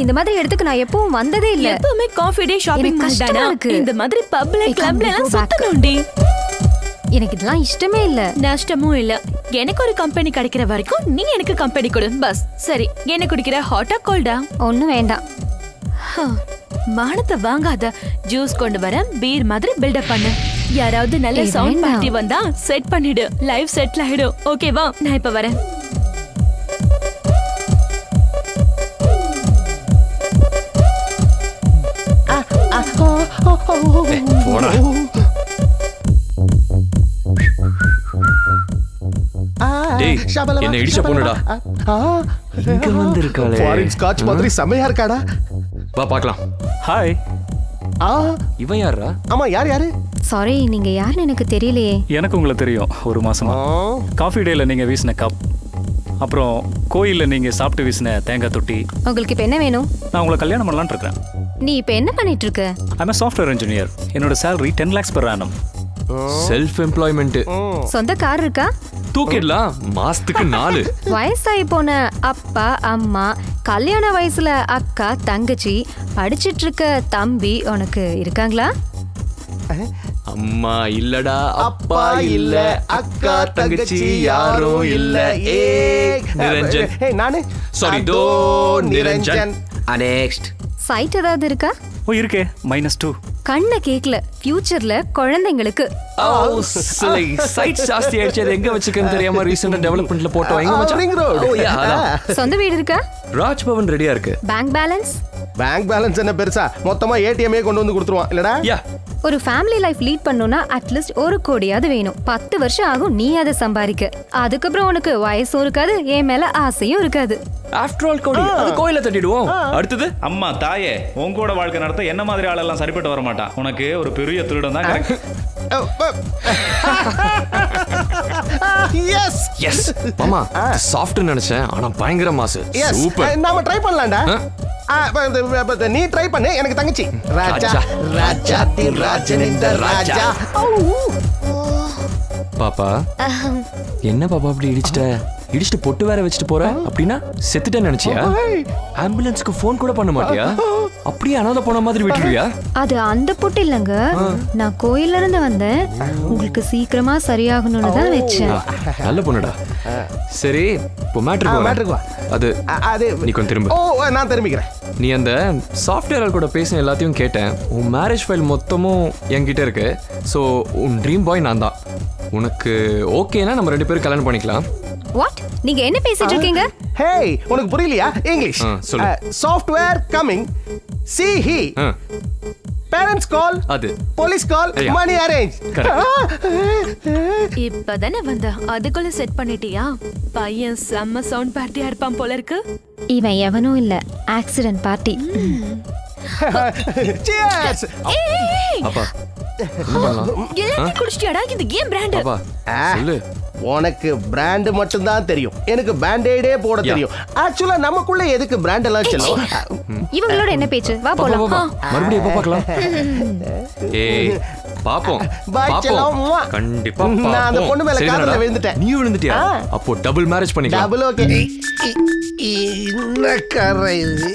இந்த மாதிரி இடத்துக்கு நான் எப்பவும் வந்ததே இல்ல எப்பவுமே காஃபி டே ஷாப்பிங் எனக்கு மால் கஷ்டமா தானா இருக்கு. இந்த மாதிரி பப்ல Hey, come, கிளப்ல we எல்லாம் go back. சுத்தணும்டி எனக்கு இதெல்லாம் இஷ்டமே இல்ல நஷ்டமும் இல்ல எனக்கு ஒரு கம்பெனி கிடைக்கிற வரைக்கும் நீ எனக்கு கம்பெனி கொடு பஸ் சரி என்ன குடிக்கிற ஹாட்டா கோல்டா ஒண்ணும் வேண்டாம் மானத்தை வாங்காத ஜூஸ் கொண்டு வர பீர் மாதிரி பில்டப் பண்ணு யாராவது நல்ல ஏய், சவுண்ட் வேண்டாம். பார்ட்டி வந்தா செட் பண்ணிடு லைவ் செட்டில் ஆயிடும் ஓகேவா நான் இப்ப வரேன் போடா டேய், என்னை இடிச்ச பொண்ணுடா. இங்க வந்திருக்காளே. ஃபாரின் ஸ்காட்ச் மாதிரி செமையா இருக்காடா வா பார்க்கலாம் ஹாய் ஆ இவன் யாரா ஆமா யார் யாரு சாரி நீங்க யாருன்னு எனக்கு தெரியலையே எனக்கு உங்களை தெரியும் ஒரு மாசமா காஃபி டேல நீங்க வீசின கப் அப்புறம் கோயில்ல நீங்க சாப்பிட்டு வீசின தேங்காய் தொட்டி உங்களுக்கு இப்ப என்ன வேணும் நான் உங்களை கல்யாணம் பண்ணலாம்னு இருக்கேன் நீ இப்ப என்ன பண்ணிட்டு இருக்க ஐம் சாஃப்ட்வேர் இன்ஜினியர் என்னோட salary ten lakhs per annum self employment சொந்த கார் இருக்கா தூக்கிடலாம் மாசத்துக்கு நாலு வயசாகி போன அப்பா அம்மா கல்யாண வயசுல அக்கா தங்கச்சி படிச்சிட்டு இருக்க தம்பி உனக்கு இருக்காங்களா அம்மா இல்லடா அப்பா இல்ல அக்கா தங்கச்சி யாரும் இல்ல ஏ நிரஞ்சன் ஏய் நானு சாரி அதோ தோ நிரஞ்சன் நெக்ஸ்ட் சைட் ஏதாவது இருக்கா ஓ இருக்கே மைனஸ் டூ கண்ணை கேக்கல ஃபியூச்சர்ல குழந்தைங்களுக்கு சிலை சைட் ஜாஸ்தி ஆயிடுச்சு அது எங்க வச்சுக்கன்னு தெரியாம ரீசெண்டா டெவலப்மெண்ட்ல போட்டோம் எங்க மச்சான் ரிங் ரோட் Oh, yeah, அதான். சொந்த வீடு இருக்கா ராஜ் பவன் ரெடியா இருக்கு பேங்க் பேலன்ஸ் பேங்க் பேலன்ஸ் என்ன பெருசா மொத்தமா ஏடிஎம்ஏ கொண்டு வந்து கொடுத்துருவான் இல்லடா யா ஒரு ஃபேமிலி லைஃப் லீட் பண்ணணும்னா அட்லீஸ்ட் ஒரு கோடியாவது வேணும் பத்து வருஷம் ஆகும் நீ அதை சம்பாதிக்க அதுக்கப்புறம் உனக்கு வயசும் இருக்காது என் மேல ஆசையும் இருக்காது ஆஃப்டர் ஆல் கோடி அது கோயில தட்டிடுவோம் அடுத்தது அம்மா தாயே உங்களோட வாழ்க்கை நடத்த என்ன மாதிரி ஆளெல்லாம் சரிப்பட்டு வர மாட்டான் உனக்கு ஒரு பெரிய திருடன் தான் correct. எஸ் எஸ் மாமா சாஃப்ட் நினைச்சேன் ஆனா பயங்கர மாசு எஸ் சூப்பர் நாம ட்ரை பண்ணலாம்டா ஆ? ஆ, இப்ப இந்த- இப்ப இந்த நீ ட்ரை பண்ணு எனக்கு தங்கச்சி ராஜா ராஜா. ராஜா தி ராஜன் இந்த ராஜா பாப்பா என்ன பாப்பா அப்படி இடிச்சிட்ட இடிச்சிட்டு பொட்டு வேற வச்சுட்டு போற அப்படின்னா செத்துட்டேன்னு நினைச்சியா ஆம்புலன்ஸ்க்கு ஃபோன் கூட பண்ண மாட்டியா அப்படியே அனாதை போன மாதிரி விட்டுருவியா அது அந்த பொட்டு இல்லைங்க நான் கோயில்ல இருந்து வந்தேன் உங்களுக்கு சீக்கிரமா சரியாகணும்னு தான் வச்சேன் நல்ல பொண்ணுடா சரி இப்போ மேட்ருக்கு மேட்ருக்கு வா. அது அ- அது நீ கொஞ்சம் திரும்ப ஓ நான் திரும்பிக்கிறேன் நீ அந்த சாஃப்ட்வேர் கூட பேசின எல்லாத்தையும் கேட்டேன் உன் மேரேஜ் ஃபைல் மொத்தமும் என்கிட்ட இருக்கு ஸோ உன் ட்ரீம் பாய் நான் தான் உனக்கு ஓகேனா நம்ம ரெண்டு பேரும் கல்யாணம் பண்ணிக்கலாம் வாட் நீங்க என்ன பேசிட்டு இருக்கீங்க ஹேய் உனக்கு புரியலையா இங்கிலீஷ் ஆ, சொல்லு. சாஃப்ட்வேர் கமிங் சி ஹி ஆ, பேரண்ட்ஸ் கால் அது police call Yeah. Money arrange இப்பதானே வந்த அதுக்குள்ள செட் பண்ணிட்டியா பையன் செம்ம சவுண்ட் பார்ட்டியா இருப்பான் போல இருக்கு இவன் எவனும் இல்ல ஆக்சிடென்ட் பார்ட்டி சியர்ஸ் ஏய், ஏய், ஏய், அப்பா என்ன பண்ணலாம் எல்லாத்தையும் குடிச்சிட்டியாடா இது ஏன் பிராண்ட் அப்பா சொல்லு உனக்கு பிராண்ட் மட்டும் தான் தெரியும் எனக்கு பேண்டேடே போட Yeah. தெரியும் ஆக்சுவலா நமக்குள்ள எதுக்கு பிராண்ட் எல்லாம் செல்லும் இவங்களோட என்ன பேச்சு வா பாப்பா, போலாம் பாப்பா, மறுபடியும் எப்போ பார்க்கலாம் ஏய் பாப்போம் Bye, செல்லம். பாப்போம் கண்டிப்பா நான் அந்த பாப்போம். பொண்ணு மேல சரிதானடா? காதல்ல விழுந்துட்டேன். நீ விழுந்துட்டியா ஆ. அப்போ டபுள் மேரேஜ் பண்ணிக்கலாம் டபுள் ஓகே என்ன கரை இது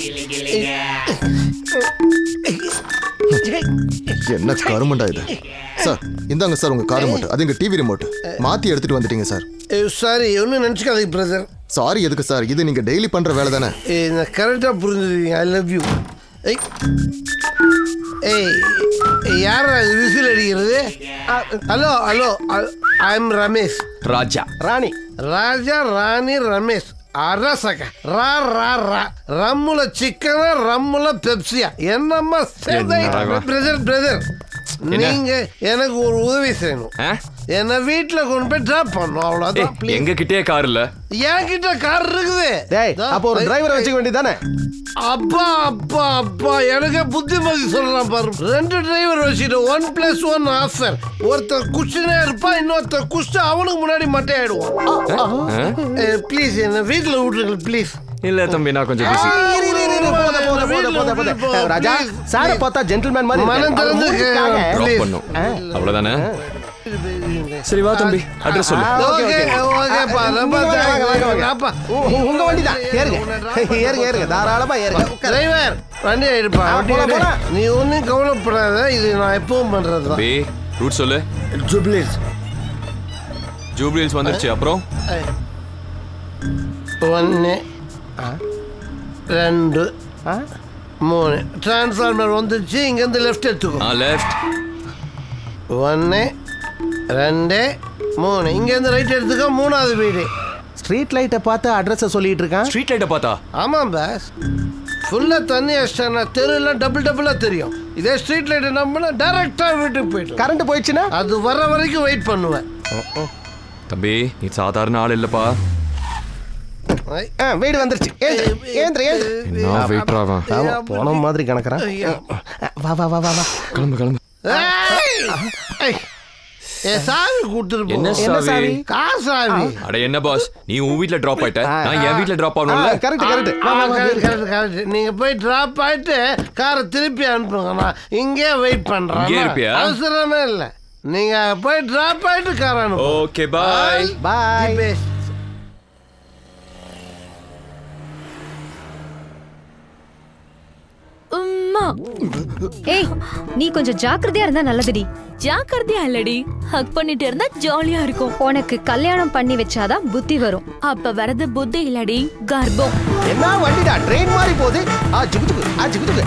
என்ன கருமண்டா இது சார் இந்தாங்க சார் உங்க கார் ரிமோட் அது எங்க டிவி ரிமோட் மாத்தி எடுத்துட்டு வந்துட்டீங்க சார் சாரி ஒன்றும் நினச்சிக்காதீங்க பிரதர் சாரி எதுக்கு சார் இது நீங்க டெய்லி பண்ற வேலை தானே நான் கரெக்டாக புரிஞ்சுருக்கீங்க ஐ லவ் யூ ஏய் ஏய் யாரா இது விசில் அடிக்கிறது hello hello I am Ramesh ராஜா ராணி ராஜா ராணி ரமேஷ் அரசக ரா ரா ரா ரம்முல சிக்கனா ரம்முல பெப்சியா என்னம்மா என்னடா இவன்? பிரதர் பிரதர் நீங்க எனக்கு ஒரு உதவி செய்யணும் ஆ? என்ன வீட்ல கொண்டு போய் ட்ராப் பண்ணும் ஏய், அவ்வளவுதான் please. எங்க கிட்டே கார் இல்ல என்கிட்ட கார் இருக்குது டேய் தா, அப்போ ஒரு ஐ- டிரைவரை வச்சுக்க வேண்டியதானே அப்பா அப்பா அப்பா எனக்கு புத்திமதி சொல்றான் பாரு ரெண்டு டிரைவர் வச்சுட்டு ஒன் பிளஸ் ஒன் ஆஃபர் ஒருத்தர் குச்சினே இருப்பான் இன்னொருத்தர் குஷ்டு அவனுக்கு முன்னாடி மட்டை ஆயிடுவான் ப்ளீஸ் என்ன வீட்டில் விட்டுருங்க ப்ளீஸ் இல்ல தம்பி நான் கொஞ்சம் பிஸி இரு, இரு, இரு, இரு, போத, போத, போத, போத, போத. போ, ராஜா please, சாரை please. பார்த்தா ஜென்டில்மேன் மாதிரி மனம் இருக்காரு. திறந்து அவர் மூஞ்சிக்காக கே- ட்ராப் Please. பண்ணும் அவ்வளவுதானே சரி வா தம்பி அட்ரஸ் சொல்லு ஓகே ஓகேப்பா ரொம்ப தேங்க்ஸ் அப்பா உங்க வண்டி தான் ஏறுங்க ஏறுங்க ஏறுங்க தாராளமா ஏறுங்க டிரைவர் வண்டி எடுப்பா ஆ, வண்டி போலாம், எடு. போலாம். நீ ஒன்றும் கவலைப்படாத இது நான் எப்பவும் பண்றது தான் பே ரூட் சொல்லு ஜூப்ளிஸ் ஜூப்ளில்ஸ் வந்துருச்சு அப்புறம் ஒன்று ரெண்டு ஆ? மூணு டிரான்ஸ்ஃபார்மர் வந்துச்சு இங்கேருந்து லெஃப்ட் எடுத்துக்கோ ஆ லெஃப்ட் ஒன்று ரெண்டு மூணு இங்கேருந்து ரைட் எடுத்துக்கோ மூணாவது வீடு ஸ்ட்ரீட் லைட்டை பார்த்து அட்ரஸை சொல்லிட்டு இருக்கான் ஸ்ட்ரீட் லைட்டை பார்த்தா ஆமாம் பாஸ் ஃபுல்லாக தண்ணி அடிச்சிட்டானா தெருலாம் டபுள் டபுளாக தெரியும் இதே ஸ்ட்ரீட் லைட் நம்பினா டேரெக்டாக வீட்டுக்கு போயிட்டு கரண்ட் போயிடுச்சுன்னா அது வர வரைக்கும் வெயிட் பண்ணுவேன் தம்பி நீ சாதாரண ஆள் இல்லப்பா ஐ. ஆ, வீடு வந்துருச்சு ஏந்திரு, ஏந்திரு, ஏந்திரு. என்ன வெயிட் ஆகும் ஆமா, போன மாதிரி கணக்குறான் வா வா வா வா வா கிளம்பு கிளம்பு ஏய்! ஏய்! ஏ சாவி கூட்டுட்டு என்ன போ என்ன சாவி சாவி? கார் சாவி அட என்ன பாஸ் நீ உன் வீட்ல டிராப் ஆயிட்ட நான் என் வீட்ல டிராப் ஆகணும்ல கரெக்ட் கரெக்ட் ஆ, correct, correct, correct. நீங்க போய் டிராப் ஆயிட்டு காரை திருப்பி அனுப்புங்க நான் இங்கே வெயிட் பண்றேன் இங்கே இருப்பியா? அவசரமே இல்ல நீங்க போய் டிராப் ஆயிட்டு கார் அனுப்பு ஓகே பாய் பாய் உம்மா ஏய் நீ கொஞ்சம் ஜாக்கிரதையா இருந்தா நல்லதுடி ஜாக்கிரதையா இல்லடி ஹக் பண்ணிட்டு இருந்தா ஜாலியா இருக்கும் உனக்கு கல்யாணம் பண்ணி வச்சாதான் புத்தி வரும் அப்ப வரது புத்தி இல்லடி கர்ப்பம் என்ன வண்டிடா ட்ரெயின் மாதிரி போகுது ஆ ஜுகுஜுகு ஆ ஜுகுஜுகு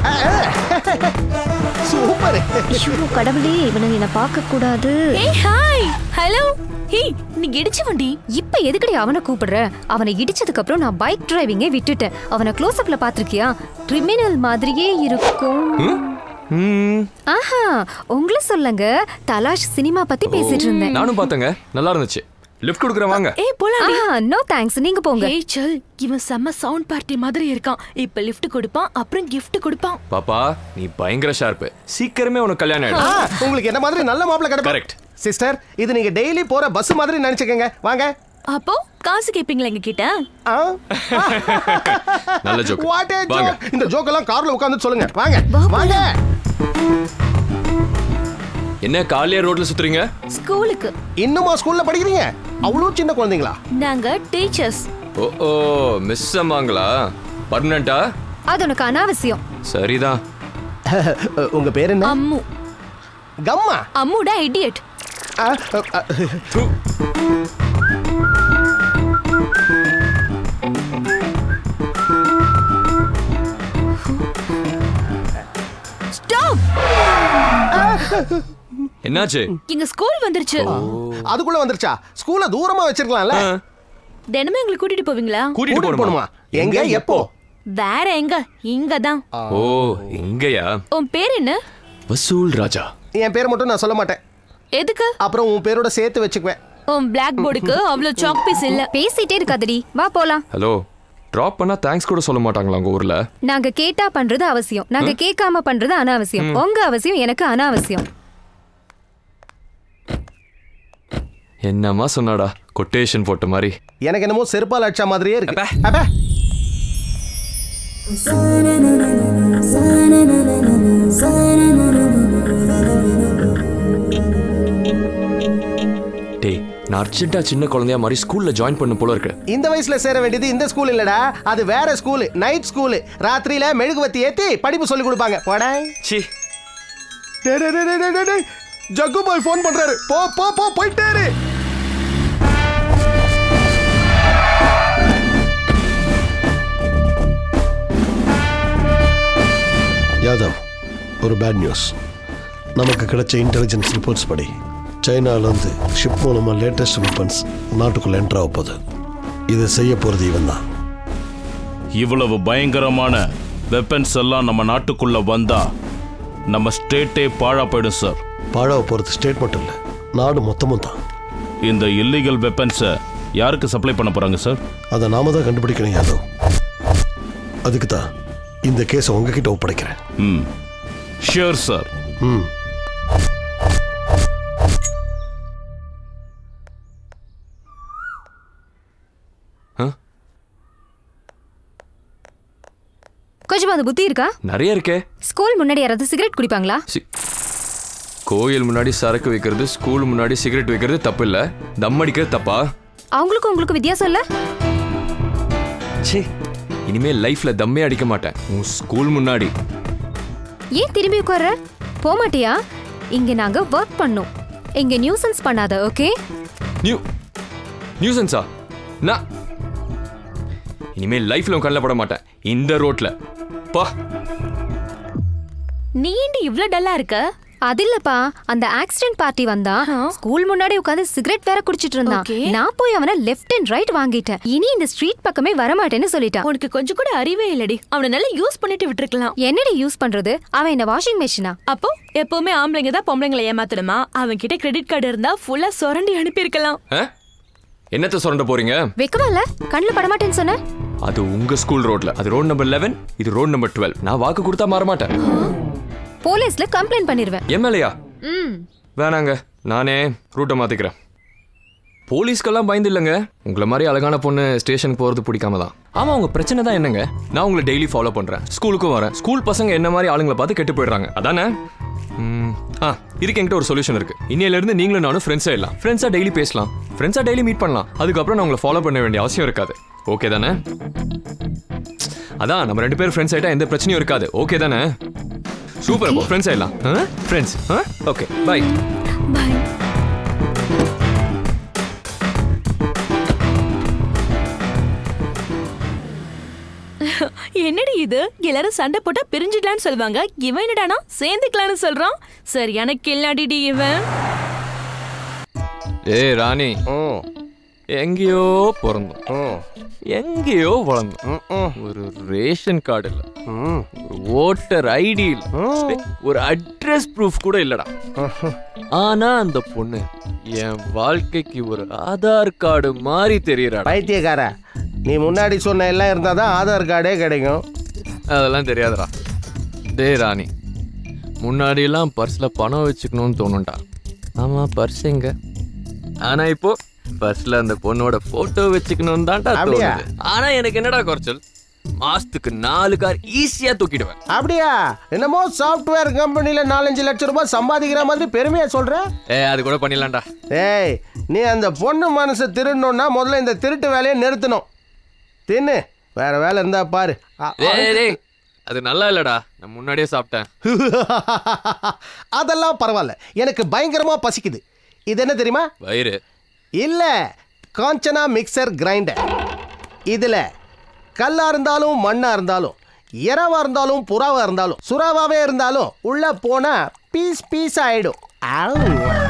சூப்பர் ஐயோ கடவுளே இவனை என்ன பார்க்க கூடாது ஏய் ஹாய் ஹலோ ஹே நீ இடிச்சு வண்டி இப்ப எதுக்கடி அவனை கூப்பிடுற அவனை இடிச்சதுக்கு அப்புறம் நான் பைக் டிரைவிங்கே விட்டுட்டேன் அவனை க்ளோஸ் அப்ல பாத்திருக்கியா கிரிமினல் மாதிரியே இருக்கும் ம் ஆஹா உங்களை சொல்லுங்க தலாஷ் சினிமா பத்தி பேசிட்டு இருந்தேன் நானும் பார்த்தேங்க நல்லா இருந்துச்சு லிஃப்ட் கொடுக்குறேன் வாங்க ஏய் போலாம் ஆஹா நோ தேங்க்ஸ் நீங்க போங்க ஏய் சல் இவன் செம்ம சவுண்ட் பார்ட்டி மாதிரி இருக்கான் இப்ப லிஃப்ட் கொடுப்பான் அப்புறம் gift கொடுப்பான் பாப்பா நீ பயங்கர ஷார்ப்பு சீக்கிரமே உனக்கு கல்யாணம் ஆ, ஆயிடும் உங்களுக்கு என்ன மாதிரி நல்ல மாப்பிளை கிடைக்கும் Correct. சிஸ்டர் இது நீங்க டெய்லி போற பஸ் மாதிரி நினைச்சுக்கங்க வாங்க அப்போ காசு கேப்பீங்களா எங்க கிட்ட ஆ? நல்ல ஜோக் What a வாங்க joke. இந்த ஜோக் எல்லாம் கார்ல உட்கார்ந்து சொல்லுங்க வாங்க வாங்க என்ன காலியா ரோட்ல சுத்துறீங்க ஸ்கூலுக்கு இன்னுமா ஸ்கூல்ல படிக்கிறீங்க அவ்வளவு சின்ன குழந்தைங்களா நாங்க டீச்சர்ஸ் ஓ ஓ மிஸ் அம்மாங்களா பர்மனண்டா அது உனக்கு அனாவசியம் சரிதான் உங்க பேர் என்ன அம்மு கம்மா அம்முடா இடியட் ஆ, ஆ, து. ஸ்டாப் என்னாச்சு எங்க ஸ்கூல் வந்துருச்சு அதுக்குள்ள வந்துருச்சா ஸ்கூல்ல தூரமா வச்சிருக்கலாம்ல ஆ, தினமும் எங்களை கூட்டிட்டு போவீங்களா கூட்டிட்டு கூட்டிட்டு போணுமா போணுமா எங்க எப்போ வேற எங்க இங்க தான் ஓ இங்கயா உன் பேர் என்ன வசூல் ராஜா என் பேர் மட்டும் நான் சொல்ல மாட்டேன் எதுக்கு அப்புறம் உன் பேரோட சேர்த்து வச்சுக்குவேன் உன் பிளாக் போர்டுக்கு அவ்வளவு சாக் பீஸ் இல்ல பேசிட்டே இருக்காதடி வா போலாம் ஹலோ ட்ராப் பண்ணா தேங்க்ஸ் கூட சொல்ல மாட்டாங்களா உங்க ஊர்ல நாங்க கேட்டா பண்றது அவசியம் நாங்க கேட்காம பண்றது அனாவசியம் உங்க அவசியம் எனக்கு அனாவசியம் என்னம்மா சொன்னாடா கொட்டேஷன் போட்ட மாதிரி எனக்கு என்னமோ செருப்பால் அடிச்ச மாதிரியே இருக்கு அப்பா. அப்பா. டேய் நான் அர்ஜென்ட்டா சின்ன குழந்தையா மாதிரி ஸ்கூல்ல ஜாயின் பண்ண போல இருக்கு இந்த வயசுல சேர வேண்டியது இந்த ஸ்கூல் இல்லடா அது வேற ஸ்கூல் நைட் ஸ்கூல் ராத்திரியில மெழுகுவத்தி ஏத்தி படிப்பு சொல்லி கொடுப்பாங்க போடா சி டேய், டேய், டேய், டேய், டேய், டேய். ஜக்கு பாய் ஃபோன் பண்றாரு போ போ போ போயிட்டே இரு யாதவ் ஒரு பேட் நியூஸ் நமக்கு கிடைச்ச இன்டெலிஜென்ஸ் ரிப்போர்ட்ஸ் படி சைனாலேருந்து ஷிப் மூலமாக லேட்டஸ்ட் வெப்பன்ஸ் நாட்டுக்குள்ள என்ட்ரு ஆக போகுது இதை செய்ய போகிறது இவன் தான் இவ்வளவு பயங்கரமான வெப்பன்ஸ் எல்லாம் நம்ம நாட்டுக்குள்ள வந்தா நம்ம ஸ்டேட்டே பாழா போயிடும் சார் பாழாவ போகிறது ஸ்டேட் மட்டும் இல்லை நாடு மொத்தமும் தான் இந்த இல்லீகல் வெப்பன்ஸை யாருக்கு சப்ளை பண்ண போறாங்க சார் அதை நாம தான் கண்டுபிடிக்கணும் யாதவ் அதுக்கு தான் இந்த கேஸை உங்ககிட்ட ஒப்படைக்கிறேன் ம் ஷியோர் சார் ம் கொஞ்சம் அது புத்தி இருக்கா நிறைய இருக்கே ஸ்கூல் முன்னாடி யாராவது சிகரெட் குடிப்பாங்களா சி- கோயில் முன்னாடி சரக்கு வைக்கிறது ஸ்கூல் முன்னாடி சிகரெட் வைக்கிறது தப்பு இல்ல தம் அடிக்கிறது தப்பா அவங்களுக்கும் உங்களுக்கு வித்தியாசம் இல்ல ச்சே இனிமே லைஃப்ல தம்மே அடிக்க மாட்டேன் உன் ஸ்கூல் முன்னாடி ஏன் திரும்பி உட்கார்ற போக மாட்டியா இங்க நாங்க ஒர்க் பண்ணோம் இங்க நியூசன்ஸ் பண்ணாத ஓகே நியூ நியூசன்ஸா நான் இனிமே லைஃப்ல உன் கண்ணில் பட மாட்டேன் இந்த ரோட்ல பா நீ ஏண்டி இவ்ளோ டல்லா இருக்க அது இல்லப்பா அந்த ஆக்சிடென்ட் பார்ட்டி வந்தா ஸ்கூல் முன்னாடி உட்காந்து சிகரெட் வேற குடிச்சிட்டு இருந்தான் Okay. நான் போய் அவனை லெஃப்ட் அண்ட் ரைட் வாங்கிட்டேன் இனி இந்த ஸ்ட்ரீட் பக்கமே வரமாட்டேன்னு சொல்லிட்டான் உனக்கு கொஞ்சம் கூட அறிவே இல்லடி அவனை நல்லா யூஸ் பண்ணிட்டு விட்டுருக்கலாம் என்னடி யூஸ் பண்றது அவன் என்ன வாஷிங் மெஷினா அப்போ எப்பவுமே ஆம்பளைங்க தான் பொம்பளைங்களை ஏமாத்தணுமா அவன் கிட்ட கிரெடிட் கார்டு இருந்தா ஃபுல்லா சுரண்டி அனுப்பியிருக்கலாம் ஆ? என்னத்த சுரண்ட போறீங்க வெக்கமா இல்ல கண்ணுல படமாட்டேன்னு சொன்ன அது உங்க ஸ்கூல் ரோட்ல அது ரோட் நம்பர் லெவன் இது ரோட் நம்பர் டுவெல் நான் வாக்கு கொடுத்தா மாற மாட்டேன் போலீஸ்ல கம்ப்ளைண்ட் பண்ணிருவேன் எம்எல்ஏயா ம் வேணாங்க நானே ரூட்டை மாத்திக்கிறேன் போலீஸ்க்கெல்லாம் பயந்து இல்லைங்க உங்களை மாதிரி அழகான பொண்ணு ஸ்டேஷனுக்கு போகிறது பிடிக்காம தான் ஆமாம் உங்க பிரச்சனை தான் என்னங்க நான் உங்களை டெய்லி ஃபாலோ பண்ணுறேன் ஸ்கூலுக்கும் வரேன் ஸ்கூல் பசங்க என்ன மாதிரி ஆளுங்களை பார்த்து கெட்டு போயிடுறாங்க அதானே ம், ஆ இதுக்கு என்கிட்ட ஒரு சொல்யூஷன் இருக்கு இன்னையிலேருந்து நீங்களும் நானும் ஃப்ரெண்ட்ஸாக இல்லலாம் ஃப்ரெண்ட்ஸாக டெய்லி பேசலாம் ஃப்ரெண்ட்ஸாக டெய்லி மீட் பண்ணலாம் அதுக்கப்புறம் நான் உங்களை ஃபாலோ பண்ண வேண்டிய அவசியம் இருக்காது ஓகே தானே அதான் நம்ம ரெண்டு பேரும் ஃப்ரெண்ட்ஸ் ஆகிட்டா எந்த பிரச்சனையும் இருக்காது ஓகே தானே சூப்பர் அப்போ ஃப்ரெண்ட்ஸ் ஆயிடலாம் ஃப்ரெண்ட்ஸ் ஓகே பை என்னடி இது எல்லாரும் சண்டை போட்டா பிரிஞ்சிடலான்னு சொல்லுவாங்க இவன் என்னடானா சேர்ந்துக்கலாம்னு சொல்றான் சரியான கில்லாடிடி இவன் ஏய் ராணி ம், எங்கேயோ பிறந்தோம் ம், எங்கேயோ வளர்ந்தோம் ம், ம், ஒரு ரேஷன் கார்டு இல்ல ம். ஒரு ஓட்டர் ஐடி இல்ல டேய், ஒரு அட்ரஸ் ப்ரூஃப் கூட இல்லடா ஆனா அந்த பொண்ணு என் வாழ்க்கைக்கு ஒரு ஆதார் கார்டு மாதிரி தெரியறாடா பைத்தியக்கார நீ முன்னாடி சொன்ன எல்லாம் இருந்தால் தான் ஆதார் கார்டே கிடைக்கும் அதெல்லாம் தெரியாதுடா டேய் ராணி முன்னாடியெல்லாம் பர்ஸ்ல பணம் வச்சுக்கணும்னு தோணும்டா ஆமா பர்ஸ் எங்க ஆனா இப்போ பர்ஸ்ல அந்த பொண்ணோட போட்டோ வச்சுக்கணும் தான்டா அப்படியா? தோணுது ஆனா எனக்கு என்னடா குறைச்சல் மாசத்துக்கு நாலு கார் ஈஸியா தூக்கிடுவேன் அப்படியா என்னமோ சாஃப்ட்வேர் கம்பெனில நாலஞ்சு லட்சம் ரூபாய் சம்பாதிக்கிற மாதிரி பெருமையா சொல்ற ஏ அது கூட பண்ணிடலாம்டா ஏய் நீ அந்த பொண்ணு மனசை திருடணும்னா முதல்ல இந்த திருட்டு வேலையை நிறுத்தணும் தின்னு வேற வேலை இருந்தா பாரு அ- ஏய் டேய் அது நல்லா இல்லடா நான் முன்னாடியே சாப்பிட்டேன் அதெல்லாம் பரவாயில்ல எனக்கு பயங்கரமா பசிக்குது இது என்ன தெரியுமா வயிறு இல்ல காஞ்சனா மிக்சர் கிரைண்டர் இதுல கல்லா இருந்தாலும் மண்ணா இருந்தாலும் இரவா இருந்தாலும் புறாவா இருந்தாலும் சுறாவாவே இருந்தாலும் உள்ள போனா பீஸ் பீஸ் ஆயிடும் ஆவு.